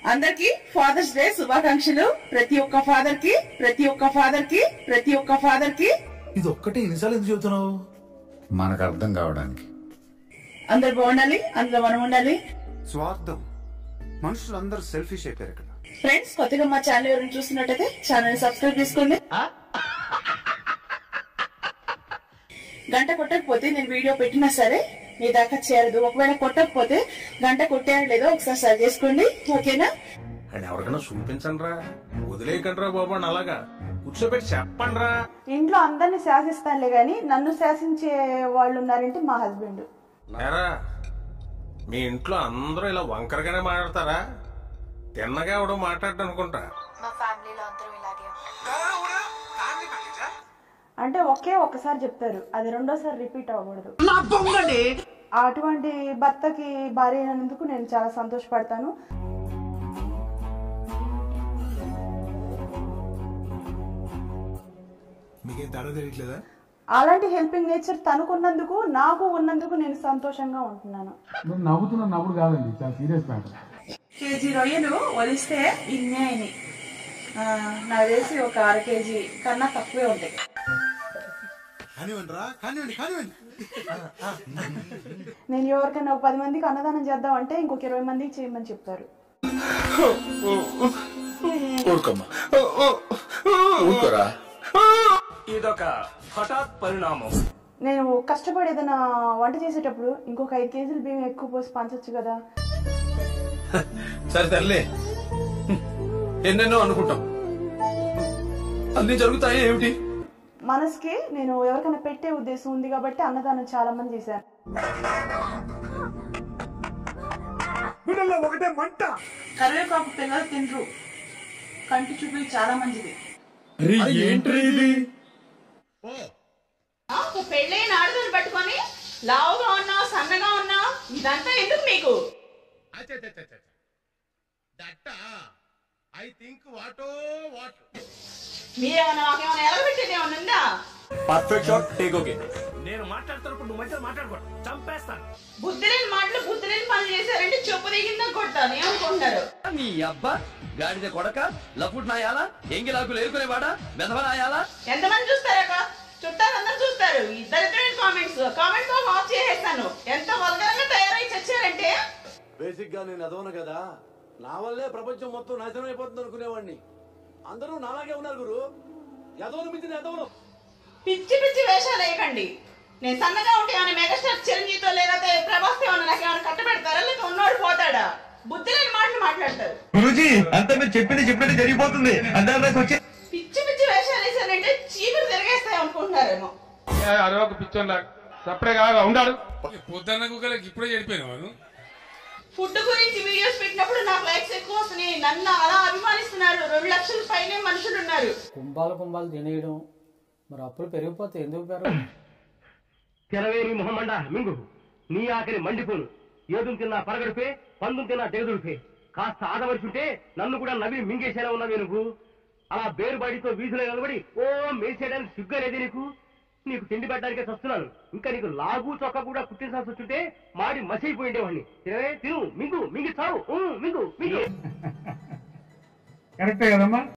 అందరికి fathers day శుభాకాంక్షలు ప్రతి ఒక్క ఫాదర్ కి ప్రతి ఒక్క ఫాదర్ కి ప్రతి ఒక్క ఫాదర్ కి ఇది ఒక్కటే ఎన్నిసార్లు ఎందుకు చెబుతున్నావు మనకు అర్థం కావడానికి అందరు బాగుండాలి అందులో మనం ఉండాలి స్వార్థం మనుషులందరూ సెల్ఫిష్ అయిపోయారు ఇక్కడ ఫ్రెండ్స్ కొత్తగా మా ఛానల్ ఎవరైనా చూస్తున్నట్టయితే ఛానల్ సబ్స్క్రైబ్ చేసుకోండి గంట కొట్టకపోతే నేను వీడియో పెట్టినా సరే మీ దాకా చేరదు ఒకవేళ కొట్టకపోతే గంట కొట్టారో లేదో ఒకసారి సరి చేసుకోండి ఓకేనా అండ్ ఎవరికైనా చూపించండి రా వదిలేయకండి రా బాబు అని అలాగా కూర్చోబెట్టి చెప్పండి రా ఇంట్లో అందరిని శాసిస్తానులే గాని నన్ను శాసించే వాళ్ళు ఉన్నారంటే మా హస్బెండ్ ఏరా మీ ఇంట్లో అందరూ ఇలా వంకరగానే మాట్లాడతారా తిన్నగా ఎవడో మాట్లాడ్డా అనుకుంటా మా ఫ్యామిలీలో అందరూ ఇలాగే అంటే ఒకే ఒక్కసారి చెప్తారు అది రెండోసారి రిపీట్ అవ్వకూడదు అటువంటి భర్తకి భార్య అయినందుకు నేను చాలా సంతోషపడతాను మీకేం తేడా తెలియట్లేదా అలాంటి హెల్పింగ్ నేచర్ తనకున్నందుకు నాకు ఉన్నందుకు నేను సంతోషంగా ఉంటున్నాను నేను నవ్వుతున్న నవ్వుడు కాదండి చాలా సీరియస్ మ్యాటర్ కేజీ రొయ్యలు వలిస్తే ఇన్నే అయినాయి ఆ, నాకు తెలిసి ఒక అర కేజీ కన్నా తక్కువే ఉంటాయి కానివ్వండి రా కానివ్వండి కానివ్వండి నేను ఎవరికైనా ఒక పది మందికి అన్నదానం చేద్దాం అంటే ఇంకొక ఇరవై మందికి చేయమని చెప్తారు ఊరుకోమ్మా ఊరుకోరా ఇదొక హఠాత్ పరిణామం నేను కష్టపడి ఏదైనా వంట చేసేటప్పుడు ఇంకొక ఐదు కేజీలు బియ్యం ఎక్కువ పోసి పంచొచ్చు కదా సరే తల్లి ఎన్నెన్నో అనుకుంటాం అన్ని జరుగుతాయి ఏమిటి మనసుకి నేను ఎవరికైనా పెట్టే ఉద్దేశం ఉంది కాబట్టి అన్నదానం చాలా మంది చేశాను కరివేపాకు పిల్లలు తినరు కంటి చూపు చాలా మంచిది నాకు పెళ్ళైన ఆడదాన్ని పట్టుకొని లావుగా ఉన్నావు సన్నగా ఉన్నావు ఇదంతా ఎందుకు మీకు ఐ థింక్ వాటో వాట్ మీరేమన్నా నాకేమన్నా ఎలగబెట్టేది ఏమన్నా ఉందా పర్ఫెక్ట్ షాట్ టేక్ ఓకే నేను మాట్లాడుతున్నప్పుడు నువ్వు మంచిగా మాట్లాడుకో చంపేస్తాను బుద్ధి లేని మాటలు బుద్ధి లేని పనులు చేశారంటే చెప్పు దిగిందా కొట్టాను ఏమనుకుంటున్నారు నీ అబ్బా గాడిద కొడక లఫుట్ నాయాలా ఎంగిలాకులు ఏరుకునేవాడా బెదవనాయాలా ఎంతమంది చూస్తారక్క చుట్టాలు అందరు చూస్తారు ఇద్దరిద్దరు కామెంట్స్ కామెంట్స్ ఆఫ్ చేసేస్తాను ఎంత వల్గరంగా తయారై చచ్చారంటే బేసిక్ గా నేను ఎదవను కదా నా వల్లే ప్రపంచం మొత్తం నాశనం అయిపోతుంది అనుకునేవాడిని అందరూ నాలాగే ఉన్నారు గురు ఎదవను మించిన ఎదవను పిచ్చి పిచ్చి వేషాలు వేయకండి నేను సన్నగా ఉంటే ఏమైనా మెగాస్టార్ చిరంజీవితో లేకపోతే ప్రభాస్ ఏమన్నా నాకు ఏమైనా కట్టబెడతారా లేక ఉన్నోడు పోతాడా బుద్ధి లేని మాటలు మాట్లాడతారు గురుజీ అంతా మీరు చెప్పింది చెప్పినట్టు జరిగిపోతుంది అందరూ వచ్చి పిచ్చి పిచ్చి వేషాలు వేసారంటే చీకటి తిరగేస్తాయి అనుకుంటున్నారేమో అదే ఒక పిచ్చోన్ సప్పుడే కాగా ఉండాడు పొద్దున్న కుక్కలకి ఇప్పుడే చెడిపోయినావు ఫుడ్ గురించి వీడియోస్ పెట్టినప్పుడు నాకు లైక్స్ ఎక్కువ వస్తున్నాయి నన్ను అలా అభిమానిస్తున్నారు రెండు లక్షల పైనే మనుషులు ఉన్నారు కుంభాలు కుంభాలు తినేయడం మరి అప్పులు పెరిగిపోతే ఎందుకు పెరగదు తెలవేరి మొహమండ మింగు నీ ఆఖరి మండిపోను ఏదుం తిన్నా పరగడిపే పందుం తిన్నా దిగదుడిపే కాస్త ఆదమర్చుంటే నన్ను కూడా నవ్వి మింగేసేలా ఉన్నావే నువ్వు అలా బేరుబాడితో వీధిలో నిలబడి ఓ మేసేయడానికి సిగ్గనేది నీకు నీకు తిండి పెట్టడానికే చస్తున్నాను ఇంకా నీకు లాగు చొక్క కూడా కుట్టించాల్సి వచ్చుంటే మాడి మసైపోయిండేవాడిని తినవే తిను మింగు మింగి చావు ఊ, మింగు మింగు కరెక్టే కదమ్మా